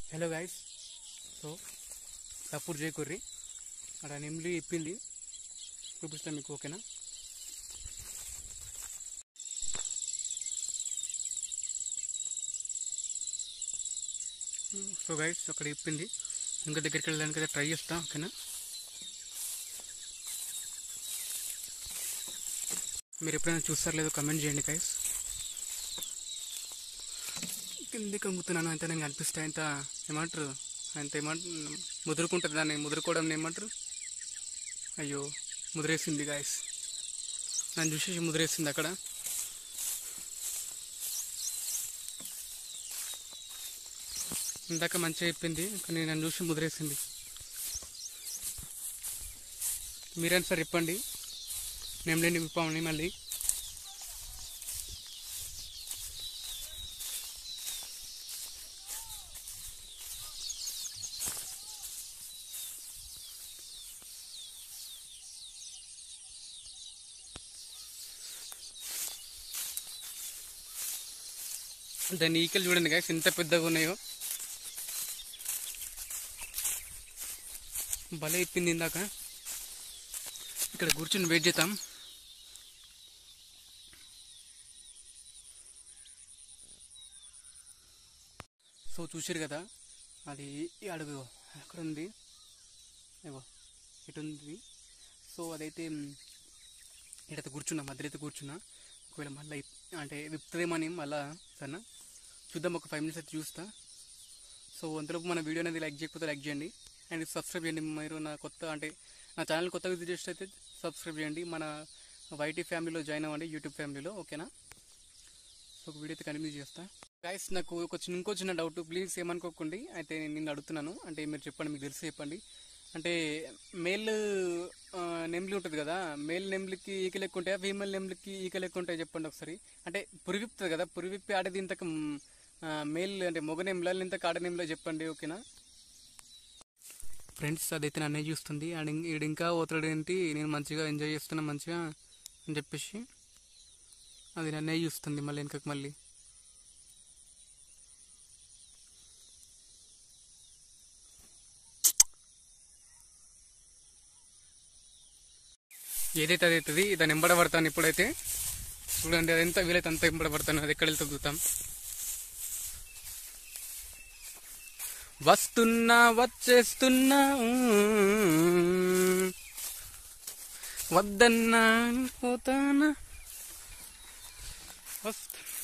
Hello guys so support చేయకుర్రి అక్కడ నెమ్లి ఇప్పింది చూపిస్తాను మీకు ఓకేనా సో గైస్ అక్కడ ఇప్పింది ఇంకా దగ్గరికి వెళ్ళడానికి అయితే ట్రై చేస్తా ఓకేనా మీరు ఎప్పుడైనా చూస్తారో లేదో కమెంట్ చేయండి గైస్ కిందికి అమ్ముతున్నాను అంత నేను కనిపిస్తే అంత ఏమంటారు అంత ఏమంటారు ముదురుకుంటుంది దాన్ని ముదురుకోవడం ఏమంటారు అయ్యో ముదిరేసింది గాయస్ నన్ను చూసేసి ముదిరేసింది అక్కడ ఇందాక మంచిగా చెప్పింది కానీ నన్ను చూసి ముదిరేసింది మీరైనా సార్ చెప్పండి నేను లేని విప్పామని మళ్ళీ దాని ఈకలు చూడండి గాయస్ ఎంత పెద్దగా ఉన్నాయో భలే ఇప్పింది ఇందాక ఇక్కడ కూర్చుని వెయిట్ చేద్దాం సో చూసారు కదా అది ఈ అడుగు ఎక్కడ ఉంది ఏవో ఇటు ఉంది సో అదైతే మ్, ఇటైతే కూర్చున్నా మధ్యలో అయితే కూర్చున్నా ఒకవేళ మళ్ళీ అంటే విప్పుతుందేమని మళ్ళా సరేనా చూద్దాం ఒక ఫైవ్ మినిట్స్ అయితే చూస్తా సో అంతలోపు మన వీడియో అనేది లైక్ చేయకపోతే లైక్ చేయండి అండ్ సబ్స్క్రైబ్ చేయండి మీరు నా కొత్త అంటే నా ఛానల్ కొత్తగా విజిట్ చేస్తే అయితే సబ్స్క్రైబ్ చేయండి మన వైటీ ఫ్యామిలీలో జాయిన్ అవ్వండి యూట్యూబ్ ఫ్యామిలీలో ఓకేనా సో ఒక వీడియో అయితే కంటిన్యూ చేస్తా గైస్ నాకు ఒక చిన్న ఇంకో చిన్న డౌట్ ప్లీజ్ ఏమనుకోకండి అయితే నేను నిన్ను అడుగుతున్నాను అంటే మీరు చెప్పండి మీకు తెలిసి చెప్పండి అంటే మేల్ నెమ్లి ఉంటుంది కదా మేల్ నెమ్లికి ఈక లెక్క ఉంటాయా ఫీమేల్ నెమ్లికి ఈక లెక్క ఉంటాయి చెప్పండి ఒకసారి అంటే పురివిప్తుంది కదా పురివిప్పి ఆడేది ఇంతకు మేల్ అంటే మొగ నెమ్ల ఇంతకు ఆడ నెమ్లో చెప్పండి ఓకేనా ఫ్రెండ్స్ అదైతే నన్నే చూస్తుంది ఆడ ఇం- ఈడు ఇంకా పోతాడు ఏంటి నేను మంచిగా ఎంజాయ్ చేస్తున్నా మంచిగా అని చెప్పేసి అది నన్నే చూస్తుంది మళ్ళీ వెనకకి మళ్ళీ ఏదైతే అది అవుతుంది దాన్ని ఎంబడబడతాను ఇప్పుడైతే చూడండి అది ఎంత వీలైతే అంత ఎంబడబడతాను అది ఎక్కడ వెళ్తే చూద్దాం వస్తున్నా వచ్చేస్తున్నా ఉమ్. వద్దన్నా పోతానా వస్తు